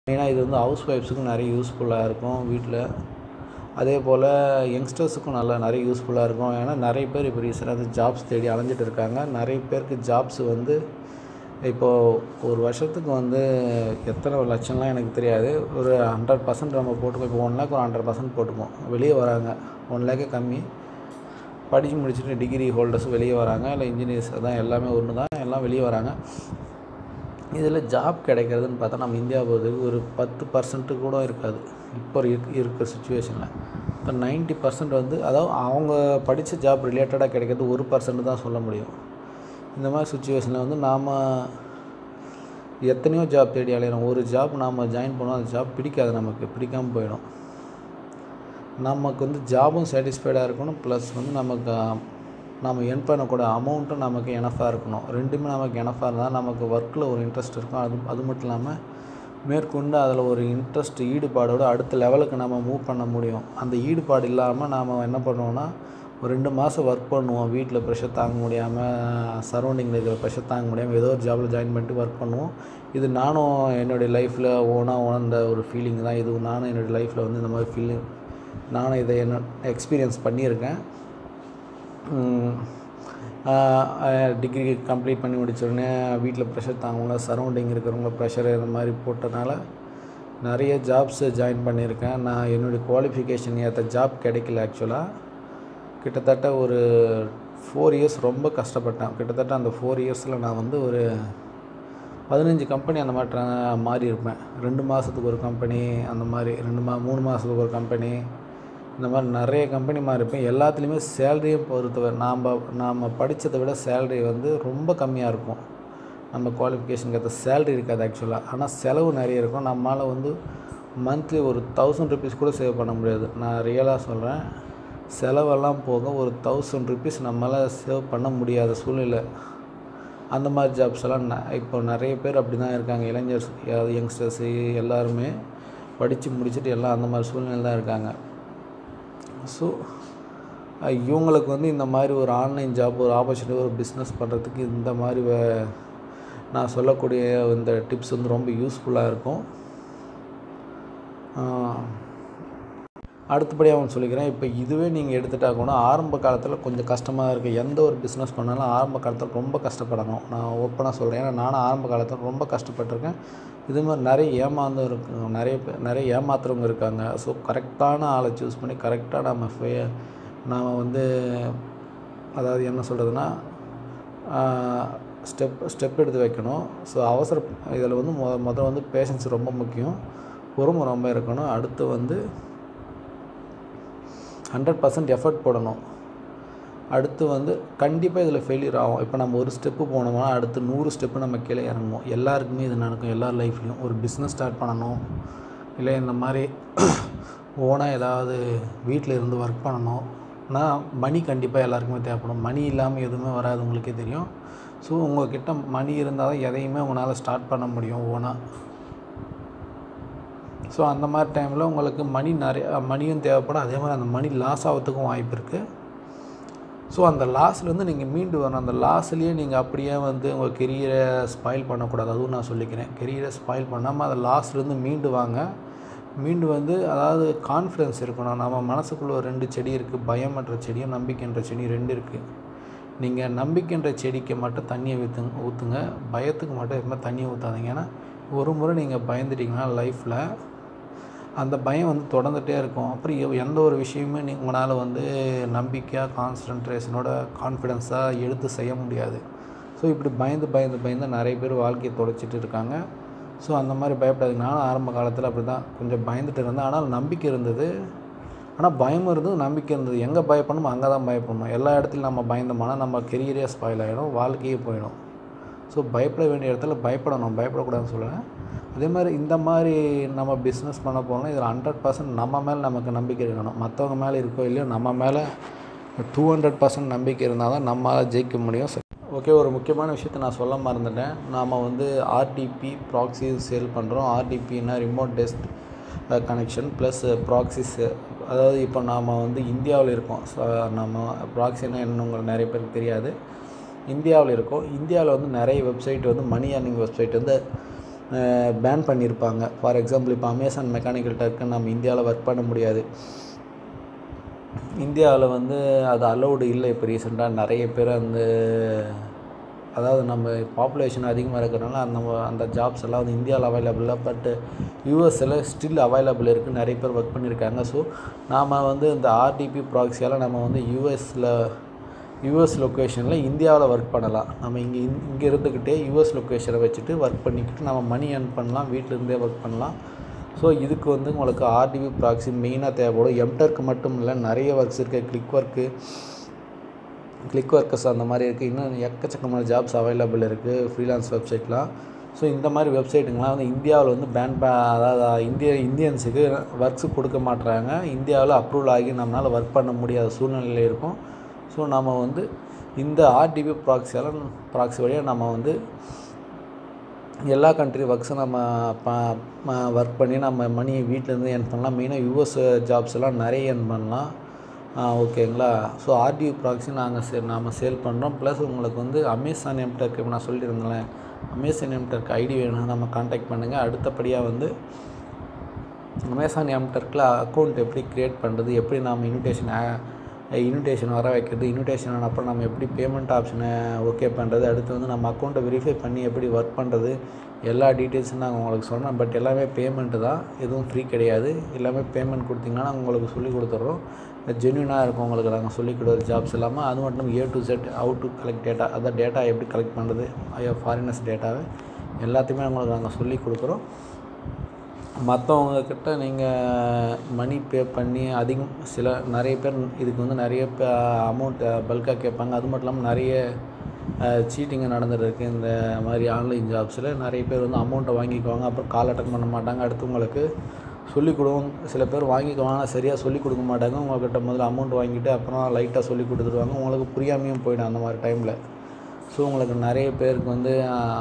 மெயினாக இது வந்து ஹவுஸ் ஒய்ஃப்ஸுக்கும் நிறைய யூஸ்ஃபுல்லாக இருக்கும் வீட்டில் அதே போல் யங்ஸ்டர்ஸுக்கும் நல்லா நிறைய யூஸ்ஃபுல்லாக இருக்கும் ஏன்னா நிறைய பேர் இப்போ ரீசெண்டாக வந்து ஜாப்ஸ் தேடி அலைஞ்சிட்டு இருக்காங்க நிறைய பேருக்கு ஜாப்ஸ் வந்து இப்போது ஒரு வருஷத்துக்கு வந்து எத்தனை லட்சம்லாம் எனக்கு தெரியாது ஒரு ஹண்ட்ரட் பர்சன்ட் நம்ம போட்டுக்கோ இப்போ ஒன் லேக் ஒரு ஹண்ட்ரட் பர்சன்ட் போட்டுப்போம் வெளியே வராங்க ஒன் லேக்கே கம்மி படித்து முடிச்சுட்டு டிகிரி ஹோல்டர்ஸ் வெளியே வராங்க இல்லை இன்ஜினியர்ஸ் அதான் எல்லாமே ஒன்று தான் எல்லாம் வெளியே வராங்க இதில் ஜாப் கிடைக்கிறதுன்னு பார்த்தா நம்ம இந்தியா பொறுத்தவரைக்கும் ஒரு பத்து பர்சன்ட்டு கூட இருக்காது இப்போ இருக்க இருக்கிற சுச்சுவேஷனில் இப்போ நைன்ட்டி பர்சன்ட் வந்து அதாவது அவங்க படித்த ஜாப் ரிலேட்டடாக கிடைக்கிறது ஒரு பர்சன்ட் தான் சொல்ல முடியும் இந்த மாதிரி சுச்சுவேஷனில் வந்து நாம் எத்தனையோ ஜாப் தேடி அலையிறோம் ஒரு ஜாப் நாம் ஜாயின் பண்ணோம் அந்த ஜாப் பிடிக்காது நமக்கு பிடிக்காமல் போயிடும் நமக்கு வந்து ஜாபும் சாட்டிஸ்ஃபைடாக இருக்கணும் ப்ளஸ் வந்து நமக்கு நம்ம எர்ன் பண்ணக்கூட அமௌண்ட்டும் நமக்கு எனஃபாக இருக்கணும் ரெண்டுமே நமக்கு எனஃபாக இருந்தால் நமக்கு ஒர்க்கில் ஒரு இன்ட்ரெஸ்ட் இருக்கும் அது அது மட்டும் இல்லாமல் மேற்கொண்டு அதில் ஒரு இன்ட்ரெஸ்ட் ஈடுபாடோடு அடுத்த லெவலுக்கு நம்ம மூவ் பண்ண முடியும் அந்த ஈடுபாடு இல்லாமல் நாம் என்ன பண்ணுவோம்னா ஒரு ரெண்டு மாதம் ஒர்க் பண்ணுவோம் வீட்டில் ப்ரெஷர் தாங்க முடியாமல் சரௌண்டிங்கில் இருக்கிற ப்ரெஷர் தாங்க முடியாமல் ஏதோ ஒரு ஜாபில் ஜாயின் பண்ணிட்டு ஒர்க் பண்ணுவோம் இது நானும் என்னுடைய லைஃப்பில் ஓனாக உணர்ந்த ஒரு ஃபீலிங் தான் இது நானும் என்னுடைய லைஃப்பில் வந்து இந்த மாதிரி ஃபீலிங் நானும் இதை என்ன எக்ஸ்பீரியன்ஸ் பண்ணியிருக்கேன் டிகிரி கம்ப்ளீட் பண்ணி முடிச்ச உடனே வீட்டில் ப்ரெஷர் தாங்கவங்க சரௌண்டிங் இருக்கிறவங்க ப்ரெஷர் இந்த மாதிரி போட்டனால நிறைய ஜாப்ஸு ஜாயின் பண்ணியிருக்கேன் நான் என்னுடைய குவாலிஃபிகேஷன் ஏற்ற ஜாப் கிடைக்கல ஆக்சுவலாக கிட்டத்தட்ட ஒரு ஃபோர் இயர்ஸ் ரொம்ப கஷ்டப்பட்டேன் கிட்டத்தட்ட அந்த ஃபோர் இயர்ஸில் நான் வந்து ஒரு பதினஞ்சு கம்பெனி அந்த மாதிரி ட்ரா மாறி இருப்பேன் ரெண்டு மாதத்துக்கு ஒரு கம்பெனி அந்த மாதிரி ரெண்டு மா மூணு மாதத்துக்கு ஒரு கம்பெனி இந்த மாதிரி நிறைய கம்பெனி மாதிரி இருப்பேன் எல்லாத்துலேயுமே சேலரியை பொறுத்தவரை நாம் நாம் படித்ததை விட சேலரி வந்து ரொம்ப கம்மியாக இருக்கும் நம்ம குவாலிஃபிகேஷனுக்கு ஏற்ற சேலரி இருக்காது ஆக்சுவலாக ஆனால் செலவு நிறைய இருக்கும் நம்மளால் வந்து மந்த்லி ஒரு தௌசண்ட் ருபீஸ் கூட சேவ் பண்ண முடியாது நான் ரியலாக சொல்கிறேன் செலவெல்லாம் போக ஒரு தௌசண்ட் ருபீஸ் நம்மளால் சேவ் பண்ண முடியாத சூழ்நிலை அந்த மாதிரி ஜாப்ஸ் எல்லாம் ந இப்போ நிறைய பேர் அப்படி தான் இருக்காங்க இளைஞர்ஸ் அதாவது யங்ஸ்டர்ஸு எல்லாருமே படித்து முடிச்சுட்டு எல்லாம் அந்த மாதிரி சூழ்நிலை தான் இருக்காங்க ஸோ இவங்களுக்கு வந்து இந்த மாதிரி ஒரு ஆன்லைன் ஜாப் ஒரு ஆப்பர்ச்சுனிட்டி ஒரு பிஸ்னஸ் பண்ணுறதுக்கு இந்த மாதிரி வே- நான் சொல்லக்கூடிய இந்த டிப்ஸ் வந்து ரொம்ப யூஸ்ஃபுல்லாக இருக்கும் ஆஹ் அடுத்தபடியாக அவன் சொல்லிக்கிறேன் இப்போ இதுவே நீங்கள் எடுத்துட்டா கூட ஆரம்ப காலத்தில் கொஞ்சம் கஷ்டமாக இருக்குது எந்த ஒரு பிஸ்னஸ் பண்ணாலும் ஆரம்ப காலத்தில் ரொம்ப கஷ்டப்படணும் நான் ஓப்பனாக சொல்கிறேன் ஏன்னா நானும் ஆரம்ப காலத்தில் ரொம்ப கஷ்டப்பட்டிருக்கேன் இது மாதிரி நிறைய ஏமாந்தும் இருக்கு நிறைய பேர் நிறைய ஏமாத்துறவங்க இருக்காங்க ஸோ கரெக்டான ஆளை சூஸ் பண்ணி கரெக்டாக நம்ம ஃபே நாம் வந்து அதாவது என்ன சொல்கிறதுனா ஸ்டெப் ஸ்டெப் எடுத்து வைக்கணும் ஸோ அவசர இதில் வந்து மொ முதல்ல வந்து பேஷன்ஸ் ரொம்ப முக்கியம் பொறுமை ரொம்ப இருக்கணும் அடுத்து வந்து ஹண்ட்ரட் பர்சன்ட் எஃபர்ட் போடணும் அடுத்து வந்து கண்டிப்பாக இதில் ஃபெயிலியர் ஆகும் இப்போ நம்ம ஒரு ஸ்டெப்பு போனோம்னா அடுத்து நூறு ஸ்டெப்பு நம்ம கீழே இறங்குவோம் எல்லாருக்குமே இது நடக்கும் எல்லார் லைஃப்லையும் ஒரு பிஸ்னஸ் ஸ்டார்ட் பண்ணணும் இல்லை இந்த மாதிரி ஓனாக ஏதாவது வீட்டில் இருந்து ஒர்க் பண்ணணும் நான் மணி கண்டிப்பாக எல்லாருக்குமே தேவைப்படும் மணி இல்லாமல் எதுவுமே வராது உங்களுக்கே தெரியும் ஸோ உங்கள்கிட்ட மணி இருந்தால் தான் எதையுமே உங்களால் ஸ்டார்ட் பண்ண முடியும் ஓனாக ஸோ அந்த மாதிரி டைமில் உங்களுக்கு மணி நிறைய மணியும் தேவைப்படும் அதே மாதிரி அந்த மணி லாஸ் ஆகிறதுக்கும் வாய்ப்பு இருக்குது ஸோ அந்த லாஸ்லேருந்து நீங்கள் மீண்டு வரணும் அந்த லாஸ்லேயே நீங்கள் அப்படியே வந்து உங்கள் கெரியரை ஸ்பாயில் பண்ணக்கூடாது அதுவும் நான் சொல்லிக்கிறேன் கெரியரை ஸ்பாயில் பண்ணாமல் அந்த லாஸ்லேருந்து மீண்டு வாங்க மீண்டு வந்து அதாவது கான்ஃபிடென்ஸ் இருக்கணும் நம்ம மனசுக்குள்ளே ஒரு ரெண்டு செடி இருக்குது பயம்ன்ற செடியும் நம்பிக்கைன்ற செடியும் ரெண்டு இருக்குது நீங்கள் நம்பிக்கைன்ற செடிக்கு மட்டும் தண்ணியை ஊற்றுங்க ஊற்றுங்க பயத்துக்கு மட்டும் எப்பவுமே தண்ணியை ஊற்றாதீங்க ஏன்னா ஒரு முறை நீங்கள் பயந்துட்டீங்கன்னா லைஃப்பில் அந்த பயம் வந்து தொடர்ந்துகிட்டே இருக்கும் அப்புறம் எவ்- எந்த ஒரு விஷயமே நீ உங்களால் வந்து நம்பிக்கையாக கான்சன்ட்ரேஷனோட கான்ஃபிடென்ஸாக எடுத்து செய்ய முடியாது ஸோ இப்படி பயந்து பயந்து பயந்து நிறைய பேர் வாழ்க்கையை தொலைச்சிட்டு இருக்காங்க ஸோ அந்த மாதிரி பயப்படாதீங்க நானும் ஆரம்ப காலத்தில் அப்படி தான் கொஞ்சம் பயந்துட்டு இருந்தேன் ஆனால் நம்பிக்கை இருந்தது ஆனால் பயம் இருந்தது நம்பிக்கை இருந்தது எங்கே பயப்படணுமோ அங்கே தான் பயப்படணும் எல்லா இடத்துலையும் நம்ம பயந்தோம்னா நம்ம கெரியரே ஸ்பாயில் ஆகிடும் வாழ்க்கையே போயிடும் ஸோ பயப்பட வேண்டிய இடத்துல பயப்படணும் பயப்படக்கூடாதுன்னு சொல்லுவேன் அதே மாதிரி இந்த மாதிரி நம்ம பிஸ்னஸ் பண்ண போனோம்னா இதில் ஹண்ட்ரட் பர்சன்ட் நம்ம மேலே நமக்கு நம்பிக்கை இருக்கணும் மற்றவங்க மேலே இருக்கோ இல்லையோ நம்ம மேலே டூ ஹண்ட்ரட் பர்சன்ட் நம்பிக்கை இருந்தால் தான் நம்மளால் ஜெயிக்க முடியும் ஓகே ஒரு முக்கியமான விஷயத்தை நான் சொல்ல மறந்துட்டேன் நாம் வந்து ஆர்டிபி ப்ராக்ஸி சேல் பண்ணுறோம் ஆர்டிபின்னா remote desk connection plus proxies அதாவது இப்போ நாம் வந்து இந்தியாவில் இருக்கோம் ஸோ நம்ம ப்ராக்ஸின்னா என்னன்னு உங்களுக்கு நிறைய பேருக்கு தெரியாது இந்தியாவில் இருக்கோம் இந்தியாவில் வந்து நிறைய வெப்சைட் வந்து மணி ஏர்னிங் வெப்சைட் வந்து பேன் பண்ணியிருப்பாங்க ஃபார் எக்ஸாம்பிள் இப்போ அமேசான் மெக்கானிக்கல் டர்க்கு நம்ம இந்தியாவில் ஒர்க் பண்ண முடியாது இந்தியாவில் வந்து அது அலௌடு இல்லை இப்போ ரீசெண்டாக நிறைய பேர் அந்த அதாவது நம்ம பாப்புலேஷன் அதிகமாக இருக்கிறனால அந்த அந்த ஜாப்ஸ் எல்லாம் வந்து இந்தியாவில் அவைலபிள் இல்லை பட் யூஎஸில் ஸ்டில் அவைலபிள் இருக்குது நிறைய பேர் ஒர்க் பண்ணியிருக்காங்க ஸோ நாம் வந்து இந்த ஆர்டிபி ப்ராக்ஸியால் நம்ம வந்து யூஎஸில் யூஎஸ் லொக்கேஷனில் இந்தியாவில் ஒர்க் பண்ணலாம் நம்ம இங்கே இங்கே இருந்துக்கிட்டே யூஎஸ் லொக்கேஷனை வச்சுட்டு ஒர்க் பண்ணிக்கிட்டு நம்ம மணி earn பண்ணலாம் வீட்டில் இருந்தே ஒர்க் பண்ணலாம் ஸோ இதுக்கு வந்து உங்களுக்கு ஆர்டிபி ப்ராக்ஸி மெயினாக தேவைப்படும் எம்டர்க்கு மட்டும் இல்லை நிறைய ஒர்க்ஸ் இருக்குது கிளிக் ஒர்க்கு கிளிக் ஒர்க்கர்ஸ் அந்த மாதிரி இருக்குது இன்னும் எக்கச்சக்கமான ஜாப்ஸ் அவைலபிள் இருக்குது ஃப்ரீலான்ஸ் வெப்சைட்லாம் ஸோ இந்த மாதிரி வெப்சைட்டுங்கெலாம் வந்து இந்தியாவில் வந்து பேன் ப அதாவது இந்திய இந்தியன்ஸுக்கு ஒர்க்ஸ் கொடுக்க மாட்றாங்க இந்தியாவில் அப்ரூவல் ஆகி நம்மளால் ஒர்க் பண்ண முடியாத சூழ்நிலையில் இருக்கும் ஸோ நம்ம வந்து இந்த ஆர்டிபி ப்ராக்ஸியால் ப்ராக்ஸி வழியாக நம்ம வந்து எல்லா கண்ட்ரி ஒர்க்ஸும் நம்ம ப ஒர்க் பண்ணி நம்ம மணியை வீட்டிலேருந்து ஏர்ன் பண்ணலாம் மெயினாக யூஎஸ் ஜாப்ஸ் எல்லாம் நிறைய ஏர்ன் பண்ணலாம் ஓகேங்களா ஸோ ஆர்டிஓ ப்ராக்ஸி நாங்கள் சே நாம் சேல் பண்ணுறோம் ப்ளஸ் உங்களுக்கு வந்து அமேசான் எம்டெக் இப்போ நான் சொல்லியிருந்தேன் அமேசான் எம்டெக் ஐடி வேணும்னா நம்ம காண்டாக்ட் பண்ணுங்கள் அடுத்தபடியாக வந்து அமேசான் எம்டெக்கில் அக்கௌண்ட் எப்படி க்ரியேட் பண்ணுறது எப்படி நாம் இன்விடேஷன் இன்விடேஷன் வர வைக்கிறது இன்விடேஷன் அப்புறம் நம்ம எப்படி பேமெண்ட் ஆப்ஷனை ஓகே பண்ணுறது அடுத்து வந்து நம்ம அக்கௌண்ட்டை வெரிஃபை பண்ணி எப்படி ஒர்க் பண்ணுறது எல்லா டீட்டெயில்ஸும் நாங்கள் உங்களுக்கு சொல்கிறோம் பட் எல்லாமே பேமெண்ட்டு தான் எதுவும் ஃப்ரீ கிடையாது எல்லாமே பேமெண்ட் கொடுத்தீங்கன்னா நாங்கள் உங்களுக்கு சொல்லி கொடுத்துட்றோம் ஜென்யூனாக இருக்கும் உங்களுக்கு நாங்கள் சொல்லி கொடுக்குற ஜாப்ஸ் இல்லாமல் அது மட்டும் A to Z how to collect data அதான் டேட்டா எப்படி கலெக்ட் பண்ணுறது ஐயோ ஃபாரினர்ஸ் டேட்டாவை எல்லாத்தையுமே உங்களுக்கு நாங்கள் சொல்லி கொடுக்குறோம் மற்றவங்கக்கிட்ட நீங்கள் மணி பே பண்ணி அதிகம் சில நிறைய பேர் இதுக்கு வந்து நிறைய அமௌண்ட் பல்காக கேட்பாங்க அது மட்டும் இல்லாமல் நிறைய சீட்டிங்கு நடந்துருக்கு இந்த மாதிரி ஆன்லைன் ஜாப்ஸில் நிறைய பேர் வந்து அமௌண்ட்டை வாங்கிக்குவாங்க அப்புறம் கால் அட்டன் பண்ண மாட்டாங்க அடுத்து உங்களுக்கு சொல்லிக் கொடுவோம் சில பேர் வாங்கிக்குவாங்க ஆனால் சரியாக சொல்லிக் கொடுக்க மாட்டாங்க உங்கள்கிட்ட முதல்ல அமௌண்ட் வாங்கிட்டு அப்புறம் லைட்டாக சொல்லி கொடுத்துருவாங்க உங்களுக்கு புரியாமையும் போயிடும் அந்த மாதிரி டைமில் ஸோ உங்களுக்கு நிறைய பேருக்கு வந்து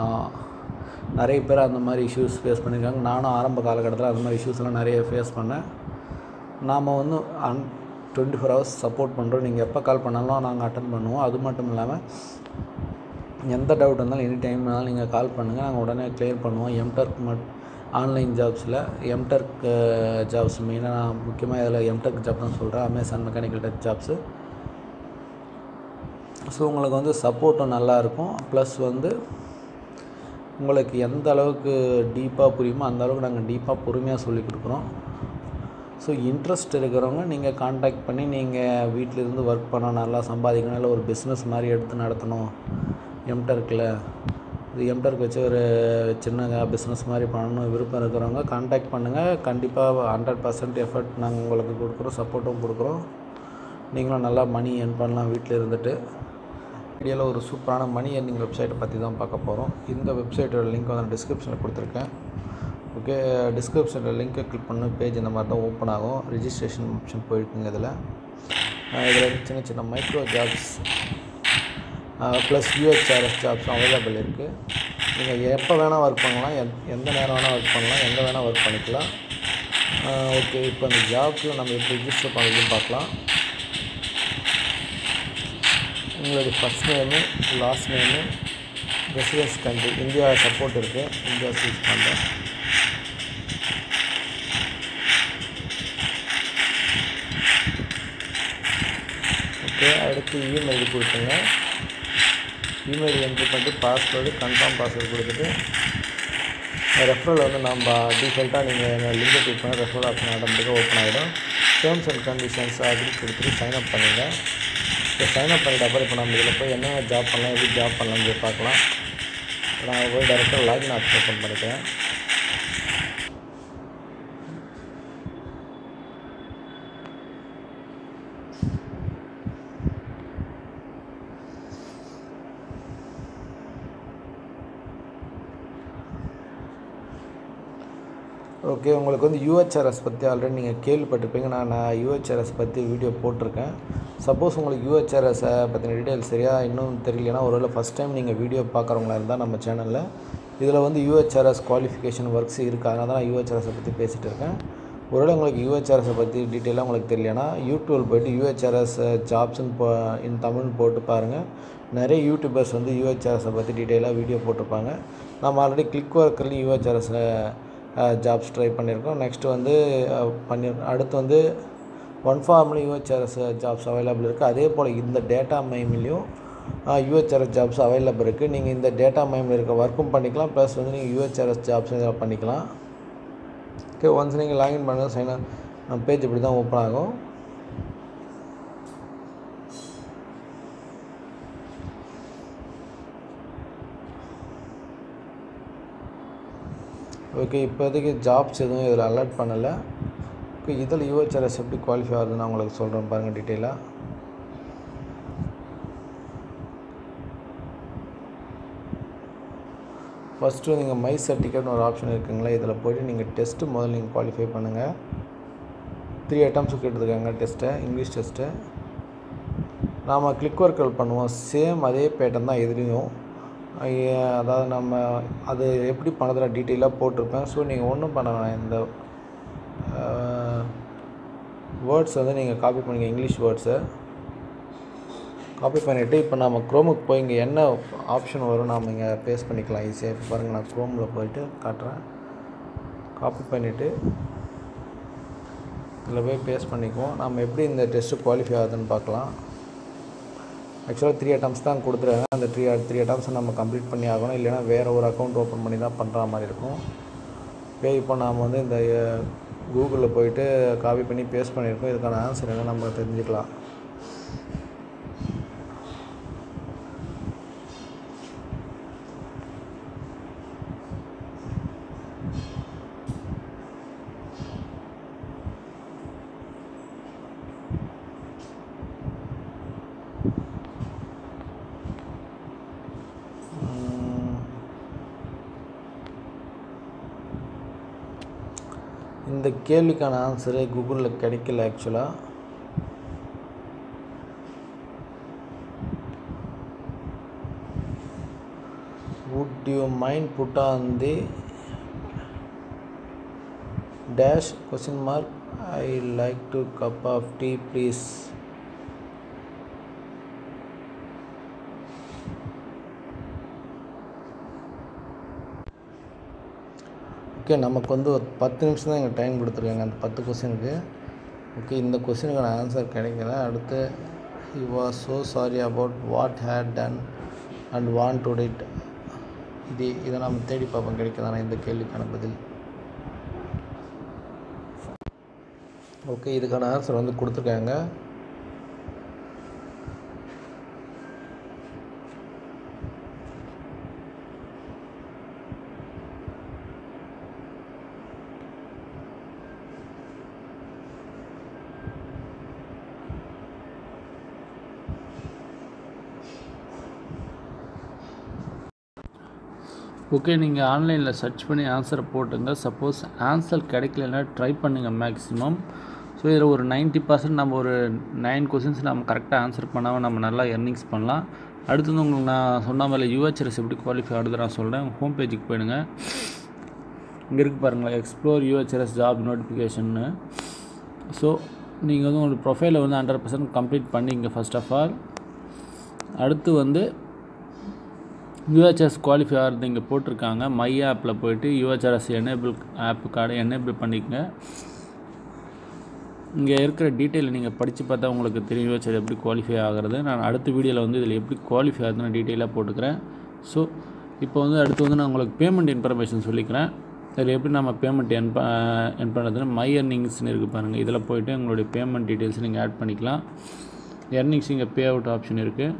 நிறைய பேர் அந்த மாதிரி இஷ்யூஸ் ஃபேஸ் பண்ணியிருக்காங்க நானும் ஆரம்ப காலகட்டத்தில் அந்த மாதிரி இஷ்யூஸ்லாம் நிறைய ஃபேஸ் பண்ணேன் நாம் வந்து அன் டுவெண்ட்டி ஃபோர் ஹவர்ஸ் சப்போர்ட் பண்ணுறோம் நீங்கள் எப்போ கால் பண்ணாலும் நாங்கள் அட்டன் பண்ணுவோம் அது மட்டும் இல்லாமல் எந்த டவுட் இருந்தாலும் எனி டைம் வேணாலும் நீங்கள் கால் பண்ணுங்கள் நாங்கள் உடனே கிளியர் பண்ணுவோம் எம்டர்க் மட் ஆன்லைன் ஜாப்ஸில் எம்டர்க் ஜாப்ஸ் மெயினாக நான் முக்கியமாக இதில் எம்டெக் ஜாப் தான் சொல்கிறேன் Amazon Mechanical Turk jobs so உங்களுக்கு வந்து சப்போர்ட்டும் நல்லாயிருக்கும் ப்ளஸ் வந்து உங்களுக்கு எந்த அளவுக்கு டீப்பாக புரியுமோ அந்த அளவுக்கு நாங்கள் டீப்பாக பொறுமையாக சொல்லி கொடுக்குறோம் ஸோ இன்ட்ரெஸ்ட் இருக்கிறவங்க நீங்கள் காண்டாக்ட் பண்ணி நீங்கள் வீட்டிலேருந்து ஒர்க் பண்ண நல்லா சம்பாதிக்கணும் இல்லை ஒரு பிஸ்னஸ் மாதிரி எடுத்து நடத்தணும் எம்டர்க்கில் இது எம்டர்க் வச்சு ஒரு சின்ன பிஸ்னஸ் மாதிரி பண்ணணும் விருப்பம் இருக்கிறவங்க காண்டாக்ட் பண்ணுங்கள் கண்டிப்பாக ஹண்ட்ரட் பர்சன்ட் எஃபர்ட் நாங்கள் உங்களுக்கு கொடுக்குறோம் சப்போர்ட்டும் கொடுக்குறோம் நீங்களும் நல்லா மணி earn பண்ணலாம் வீட்டில் இருந்துட்டு வீடியோவில் ஒரு சூப்பரான மணி earning வெப்சைட்டை பற்றி தான் பார்க்க போகிறோம் இந்த வெப்சைட்டோட லிங்க் வந்து டிஸ்கிரிப்ஷனில் கொடுத்துருக்கேன் ஓகே டிஸ்கிரிப்ஷனில் லிங்க்கை கிளிக் பண்ண பேஜ் இந்த மாதிரி தான் ஓப்பன் ஆகும் ரிஜிஸ்ட்ரேஷன் ஆப்ஷன் போயிருக்குங்க இதில் இதில் சின்ன சின்ன micro jobs plus UHRS jobs available இருக்குது நீங்கள் எப்போ வேணால் ஒர்க் பண்ணலாம் எந் எந்த நேரம் வேணால் ஒர்க் பண்ணலாம் எங்கே வேணால் ஒர்க் பண்ணிக்கலாம் ஓகே இப்போ அந்த ஜாப்ஸில் நம்ம எப்படி ரிஜிஸ்டர் பண்ணுறதுன்னு பார்க்கலாம் உங்களுடைய first name last name residence country India support இருக்குது இந்தியா சூஸ் பண்ணுறேன் ஓகே அடுத்து இமெயில் கொடுத்துங்க இமெயில் என்ட்ரி பண்ணிட்டு பாஸ்வேர்டு கன்ஃபார்ம் பாஸ்வேர்டு கொடுத்துட்டு ரெஃபரல் வந்து நம்ம டீஃபால்ட்டாக நீங்கள் லிங்கை கிளிக் பண்ண ரெஃபரல் ஆப்ஷன் ஆட்டோமேட்டிக்காக ஓப்பன் ஆகிடும் டேர்ம்ஸ் அண்ட் கண்டிஷன்ஸ் அப்படி கொடுத்துட்டு சைன் அப் பண்ணுங்கள் இப்போ சைன் அப் பண்ணிட்ட அப்புறம் இப்போ நம்ம இதில் போய் என்ன ஜாப் பண்ணலாம் எப்படி ஜாப் பண்ணலாம்னு சொல்லி பார்க்கலாம் நான் போய் டேரெக்டாக லாகின் ஆப்ஷன் ஓப்பன் பண்ணிக்கிறேன் ஓகே உங்களுக்கு வந்து யூஹெச்ஆர்எஸ் பற்றி ஆல்ரெடி நீங்கள் கேள்விப்பட்டிருப்பீங்க நான் நான் யூஹெச்ஆர்எஸ் பற்றி வீடியோ போட்டிருக்கேன் சப்போஸ் உங்களுக்கு யூஹெச்ஆர்எஸை பற்றின டீட்டெயில்ஸ் சரியாக இன்னும் தெரியலனா ஒருவேளை ஃபஸ்ட் டைம் நீங்கள் வீடியோ பார்க்குறவங்களா இருந்தால் நம்ம சேனலில் இதில் வந்து யூஹெச்ஆர்எஸ் குவாலிஃபிகேஷன் ஒர்க்ஸ் இருக்குது அதனால தான் நான் யூஹெச்ஆர்எஸை பற்றி பேசிகிட்டு இருக்கேன் ஒருவேளை உங்களுக்கு யூஹெச்ஆர்எஸை பற்றி டீட்டெயிலாக உங்களுக்கு தெரியலனா யூடியூபில் போய்ட்டு யூஹெச்ஆர்எஸ் ஜாப்ஸ்னு போ இன் தமிழ் போட்டு பாருங்கள் நிறைய யூடியூபர்ஸ் வந்து யூஹெச்ஆர்எஸை பற்றி டீட்டெயிலாக வீடியோ போட்டிருப்பாங்க நம்ம ஆல்ரெடி கிளிக் ஒர்க்கர்லேயும் யூஹெச்ஆர்எஸில் ஜாப்ஸ் ட்ரை பண்ணியிருக்கோம் நெக்ஸ்ட்டு வந்து அஹ், பண்ணியிருக்கோம் அடுத்து வந்து ஒன் ஃபார்ம்லேயும் யூஹெச்ஆர்எஸ் ஜாப்ஸ் அவைலபிள் இருக்குது அதே போல் இந்த டேட்டா மைம்லேயும் யூஹெச்ஆர்எஸ் ஜாப்ஸ் அவைலபிள் இருக்குது நீங்கள் இந்த டேட்டா மைமில் இருக்க ஒர்க்கும் பண்ணிக்கலாம் ப்ளஸ் வந்து நீங்கள் யூஹெச்ஆர்எஸ் ஜாப்ஸும் இதில் பண்ணிக்கலாம் ஓகே ஒன்ஸ் நீங்கள் லாகின் பண்ண சைன் பேஜ் இப்படி தான் ஓப்பன் ஆகும் ஓகே இப்போதைக்கு ஜாப்ஸ் எதுவும் இதில் அலர்ட் பண்ணலை ஓகே இதில் யூஹெச்ஆர்எஸ் எப்படி குவாலிஃபை ஆகுதுன்னு நான் உங்களுக்கு சொல்கிறேன் பாருங்கள் டீட்டெயிலாக ஃபஸ்ட்டு நீங்கள் மை சர்டிஃபிகேட்னு ஒரு ஆப்ஷன் இருக்குங்களா இதில் போய்ட்டு நீங்கள் டெஸ்ட்டு முதல்ல நீங்கள் குவாலிஃபை பண்ணுங்கள் த்ரீ ஐட்டம்ஸ் கேட்டுருக்காங்க டெஸ்ட்டை இங்கிலீஷ் டெஸ்ட்டு நாம் கிளிக் ஒர்க்கல் பண்ணுவோம் சேம் அதே பேட்டர்ன் தான் எதுலேயும் ஐய- அதாவது நம்ம அது எப்படி பண்ணுறதுல டீட்டெயிலாக போட்டிருப்பேன் ஸோ நீங்கள் ஒன்றும் பண்ண வேணாம் இந்த வேர்ட்ஸ் வந்து நீங்கள் காப்பி பண்ணிக்க இங்கிலீஷ் வேர்ட்ஸை காப்பி பண்ணிவிட்டு இப்போ நம்ம க்ரோமுக்கு போய் இங்கே என்ன ஆப்ஷன் வரும் நாம் இங்கே பேஸ்ட் பண்ணிக்கலாம் ஈஸியாக இப்போ பாருங்கள் நான் க்ரோமில் போயிட்டு காட்டுறேன் காப்பி பண்ணிவிட்டு இதில் போய் பேஸ்ட் பண்ணிக்குவோம் நம்ம எப்படி இந்த டெஸ்ட்டு குவாலிஃபை ஆகுதுன்னு பார்க்கலாம் ஆக்சுவலாக த்ரீ அட்டம்ஸ் தான் கொடுத்துருக்காங்க அந்த த்ரீ த்ரீ அட்டம்ஸை நம்ம கம்ப்ளீட் பண்ணி ஆகணும் இல்லைன்னா வேறு ஒரு அக்கௌண்ட் ஓப்பன் பண்ணி தான் பண்ணுற மாதிரி இருக்கும் ஓகே இப்போ நாம் வந்து இந்த கூகுளில் போயிட்டு காப்பி பண்ணி பேஸ்ட் பண்ணியிருக்கோம் இதுக்கான ஆன்சர் என்ன நம்ம தெரிஞ்சுக்கலாம் உம், இந்த கேள்விக்கான ஆன்சரு கூகுளில் கிடைக்கல ஆக்சுவலாக would you mind put on the dash question mark i like to cup of tea please okay நமக்கு வந்து ஒரு பத்து நிமிஷம் தான் எங்கள் டைம் கொடுத்துருக்காங்க அந்த பத்து கொஸ்டினுக்கு ஓகே இந்த கொஸ்டினுக்கான ஆன்சர் கிடைக்கல அடுத்து he was so sorry about what had done and want to it இது இதை நம்ம தேடி பார்ப்போம் கிடைக்குதானா இந்த கேள்விக்கான பதில் ஓகே இதுக்கான ஆன்சர் வந்து கொடுத்துருக்காங்க ஓகே நீங்கள் ஆன்லைனில் சர்ச் பண்ணி ஆன்சரை போட்டுங்க சப்போஸ் ஆன்சர் கிடைக்கலன்னா ட்ரை பண்ணுங்கள் மேக்ஸிமம் ஸோ இதில் ஒரு 90% பர்சன்ட் நம்ம ஒரு நைன் கொஸ்டின்ஸ் நம்ம கரெக்டாக ஆன்சர் பண்ணாமல் நம்ம நல்லா எர்னிங்ஸ் பண்ணலாம் அடுத்து வந்து உங்களுக்கு நான் சொன்ன மாதிரி யூஹெச்எஸ் எப்படி குவாலிஃபை ஆகுது நான் சொல்கிறேன் ஹோம் பேஜுக்கு போயிடுங்க இங்கே இருக்கு பாருங்களேன் எக்ஸ்ப்ளோர் யூஹெச்எஸ் ஜாப் நோட்டிஃபிகேஷன்னு ஸோ நீங்கள் வந்து உங்களோட ப்ரொஃபைலை வந்து ஹண்ட்ரட் பர்சன்ட் கம்ப்ளீட் பண்ணிங்க ஃபர்ஸ்ட் ஆஃப் ஆல் அடுத்து வந்து யூஹெச்எஸ் குவாலிஃபை ஆகிறது இங்கே போட்டிருக்காங்க மை ஆப்பில் போயிட்டு யூஹெச்ஆர்எஸ் எனேபிள் ஆப் கார்டை எனேபிள் பண்ணிக்கங்க இங்கே இருக்கிற டீட்டெயில் நீங்கள் படித்து பார்த்தா உங்களுக்கு தெரியும் யூஹெச்ஆர் எப்படி குவாலிஃபை ஆகிறது நான் அடுத்த வீடியோவில் வந்து இதில் எப்படி குவாலிஃபை ஆகுதுன்னு டீட்டெயிலாக போட்டுக்கிறேன் ஸோ இப்போ வந்து அடுத்து வந்து நான் உங்களுக்கு பேமெண்ட் இன்ஃபர்மேஷன் சொல்லிக்கிறேன் இதில் எப்படி நம்ம பேமெண்ட் என் ப என் பண்ணுறதுன்னு மை எர்னிங்ஸ்னு இருக்குது பாருங்கள் இதில் போயிட்டு உங்களுடைய பேமெண்ட் டீட்டெயில்ஸ் நீங்கள் ஆட் பண்ணிக்கலாம் எர்னிங்ஸ் இங்கே பே அவுட் ஆப்ஷன் இருக்குது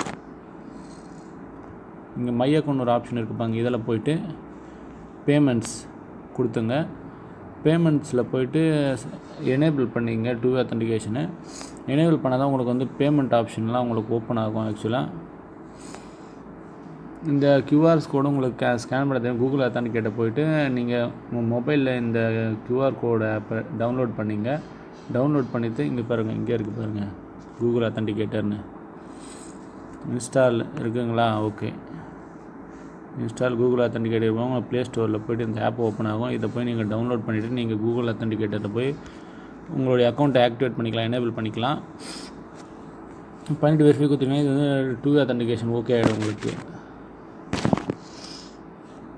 இங்கே மை அக்கௌண்ட் ஒரு ஆப்ஷன் இருக்குது பாருங்க இதில் போயிட்டு பேமெண்ட்ஸ் கொடுத்துங்க பேமெண்ட்ஸில் போயிட்டு எனேபிள் பண்ணிங்க டூ அத்தன்டிகேஷனு எனேபிள் பண்ணால் தான் உங்களுக்கு வந்து பேமெண்ட் ஆப்ஷன்லாம் உங்களுக்கு ஓப்பன் ஆகும் ஆக்சுவலாக இந்த கியூஆர்ஸ் கோடு உங்களுக்கு கே ஸ்கேன் பண்ண தெரியும் கூகுள் அத்தானிகேட்டை போயிட்டு நீங்கள் உங்கள் மொபைலில் இந்த கியூஆர் கோடு ஆப்பை டவுன்லோட் பண்ணிங்க டவுன்லோட் பண்ணிவிட்டு இங்கே பாருங்கள் இங்கே இருக்குது பாருங்கள் கூகுள் அத்தன்டிகேட்டர்னு இன்ஸ்டால் இருக்குங்களா ஓகே இன்ஸ்டால் கூகுள் அத்தன்டிகேட்டர் போங்க ப்ளே ஸ்டோரில் போய்ட்டு இந்த ஆப் ஓப்பன் ஆகும் இதை போய் நீங்கள் டவுன்லோட் பண்ணிவிட்டு நீங்கள் கூகுள் அத்தன்டிகேட்டரில் போய் உங்களுடைய அக்கௌண்ட்டை ஆக்டிவேட் பண்ணிக்கலாம் எனேபிள் பண்ணிக்கலாம் பண்ணிவிட்டு வெரிஃபை கொடுத்தீங்கன்னா இது வந்து டூ அத்தன்டிகேஷன் ஓகே ஆகிடும் உங்களுக்கு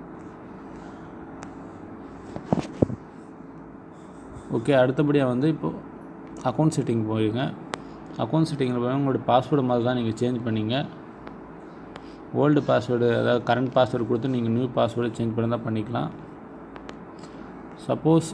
ஓகே அடுத்தபடியாக வந்து இப்போது அக்கௌண்ட் செட்டிங் போயிருங்க அக்கௌண்ட் செட்டிங்கில் போய் உங்களோட பாஸ்வேர்டு மாதிரி தான் நீங்கள் சேஞ்ச் பண்ணீங்க ஓல்டு பாஸ்வேர்டு அதாவது கரண்ட் பாஸ்வேர்டு கொடுத்து நீங்கள் நியூ பாஸ்வேர்டு சேஞ்ச் பண்ணி தான் பண்ணிக்கலாம் சப்போஸ்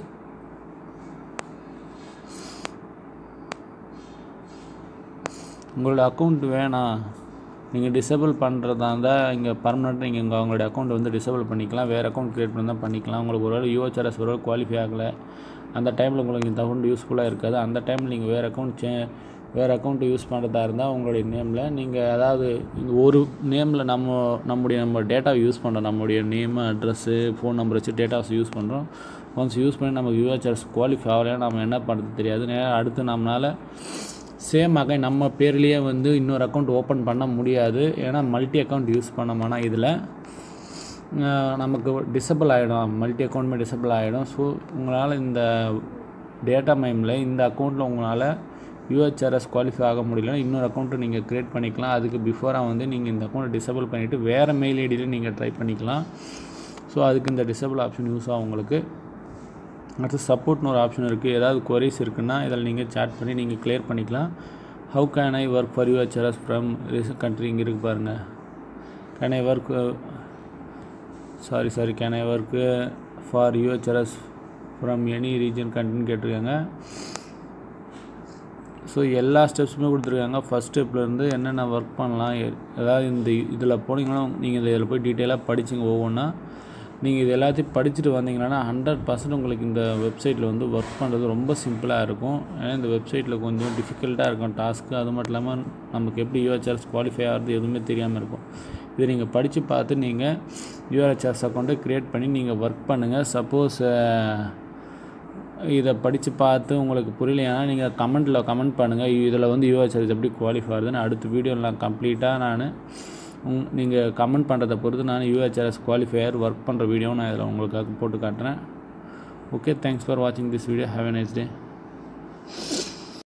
உங்களோட அக்கௌண்ட் வேணாம் நீங்கள் டிசேபிள் பண்ணுறதா இருந்தால் இங்கே பர்மனெண்ட் நீங்கள் இங்கே அவங்களுடைய அக்கௌண்ட் வந்து டிசேபிள் பண்ணிக்கலாம் வேறு அக்கௌண்ட் க்ரியேட் பண்ணி தான் பண்ணிக்கலாம் உங்களுக்கு ஒரு வேளை யூஹெச்ஆர்எஸ் ஒரு வேளை குவாலிஃபை ஆகலை அந்த டைமில் உங்களுக்கு இந்த அக்கௌண்ட் யூஸ்ஃபுல்லாக இருக்காது அந்த டைமில் நீங்கள் வேறு அக்கௌண்ட் சே வேறு அக்கௌண்ட் யூஸ் பண்ணுறதா இருந்தால் உங்களுடைய நேமில் நீங்கள் அதாவது இந்த ஒரு நேமில் நம்ம நம்முடைய நம்ம டேட்டாவை யூஸ் பண்ணுறோம் நம்முடைய நேமு அட்ரஸ்ஸு ஃபோன் நம்பர் வச்சு டேட்டாஸ் யூஸ் பண்ணுறோம் ஒன்ஸ் யூஸ் பண்ணி நமக்கு யூஹெச்ஆர்எஸ் குவாலிஃபை ஆகலைன்னா நம்ம என்ன பண்ணுறது தெரியாது நேரா அடுத்து நம்மளால் சேம் அகை நம்ம பேர்லேயே வந்து இன்னொரு அக்கௌண்ட் ஓப்பன் பண்ண முடியாது ஏன்னா மல்டி அக்கௌண்ட் யூஸ் பண்ணோம்னா இதில் நமக்கு டிசபிள் ஆகிடும் மல்டி அக்கௌண்ட்டுமே டிசபிள் ஆகிடும் ஸோ உங்களால் இந்த டேட்டா மைமில் இந்த அக்கௌண்ட்டில் உங்களால் யூஹெச்ஆர்எஸ் குவாலிஃபை ஆக முடியலன்னா இன்னொரு அக்கௌண்ட்டு நீங்கள் க்ரியேட் பண்ணிக்கலாம் அதுக்கு பிஃபோராக வந்து நீங்கள் இந்த அக்கௌண்ட்டை டிசபிள் பண்ணிவிட்டு வேறு மெயில் ஐடியில் நீங்கள் ட்ரை பண்ணிக்கலாம் ஸோ அதுக்கு இந்த டிசபிள் ஆப்ஷன் யூஸ் ஆகும் உங்களுக்கு அடுத்து சப்போர்ட்னு ஒரு ஆப்ஷன் இருக்குது ஏதாவது queries இருக்குன்னா இதில் நீங்கள் chat பண்ணி நீங்கள் கிளியர் பண்ணிக்கலாம் how can I work for UHRS from reason country இங்கே இருக்கு பாருங்கள் can I work sorry sorry can I work for UHRS from any region கண்ட்ரின்னு கேட்டிருக்காங்க ஸோ எல்லா ஸ்டெப்ஸுமே கொடுத்துருக்காங்க ஃபஸ்ட் ஸ்டெப்லேருந்து என்னென்ன ஒர்க் பண்ணலாம் எ- அதாவது இந்த இதில் போனீங்கன்னா நீங்கள் இதில் போய் டீட்டெயிலாக படிச்சுங்க ஒவ்வொன்றா நீங்கள் இது எல்லாத்தையும் படிச்சுட்டு வந்தீங்கன்னா ஹண்ட்ரட் பர்சன்ட் உங்களுக்கு இந்த வெப்சைட்டில் வந்து ஒர்க் பண்ணுறது ரொம்ப சிம்பிளாக இருக்கும் ஏன்னா இந்த வெப்சைட்டில் கொஞ்சம் டிஃபிகல்ட்டாக இருக்கும் டாஸ்க்கு அது மட்டும் இல்லாமல் நமக்கு எப்படி யூஹெச்ஆர்எஸ் குவாலிஃபை ஆகிறது எதுவுமே தெரியாமல் இருக்கும் இது நீங்கள் படித்து பார்த்து நீங்கள் யூஹெச்ஆர்எஸ் அக்கௌண்ட்டை க்ரியேட் பண்ணி நீங்கள் ஒர்க் பண்ணுங்கள் சப்போஸ் இதை படித்து பார்த்து உங்களுக்கு புரியலைன்னா நீங்கள் கமெண்ட்டில் கமெண்ட் பண்ணுங்கள் இதில் வந்து யூஹெச்ஆர்எஸ் எப்படி குவாலிஃபை ஆகுதுன்னு அடுத்த வீடியோவில் நான் கம்ப்ளீட்டாக நான் உங் நீங்கள் கமெண்ட் பண்ணுறதை பொறுத்து நான் யூஹெச்ஆர்எஸ் குவாலிஃபையர் ஒர்க் பண்ணுற வீடியோ நான் இதில் உங்களுக்காக போட்டு காட்டுறேன் ஓகே தேங்க்ஸ் ஃபார் வாட்சிங் this video have a nice day